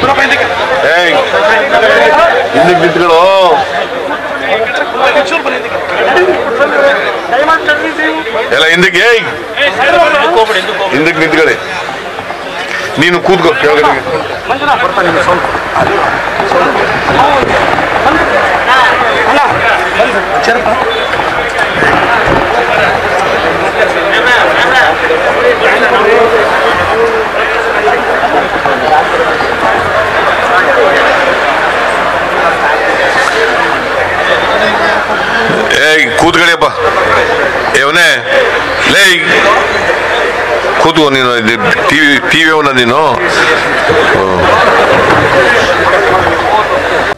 ಏಯ್ ಹಿಂದಕ್ಕೆ ನಿಂತ್ಕೊಳ್ಳೋ ಎಲ್ಲ ಹಿಂದಕ್ಕೆ ಏಯ್ ಹಿಂದಕ್ಕೆ ನಿಂತ್ಕೊಳ್ಳಿ ನೀನು ಕೂತ್ಕೋ ಕೆಳಗಡೆ ಏಯ್ ಕೂತ್ಕೊಳ್ಳಿಯಪ್ಪ ಇವನೇ ಲೇ ಕೂತ್ಕೋ ನೀನು ಟಿವಿ ಟಿವಿ ಅವನ ನೀನು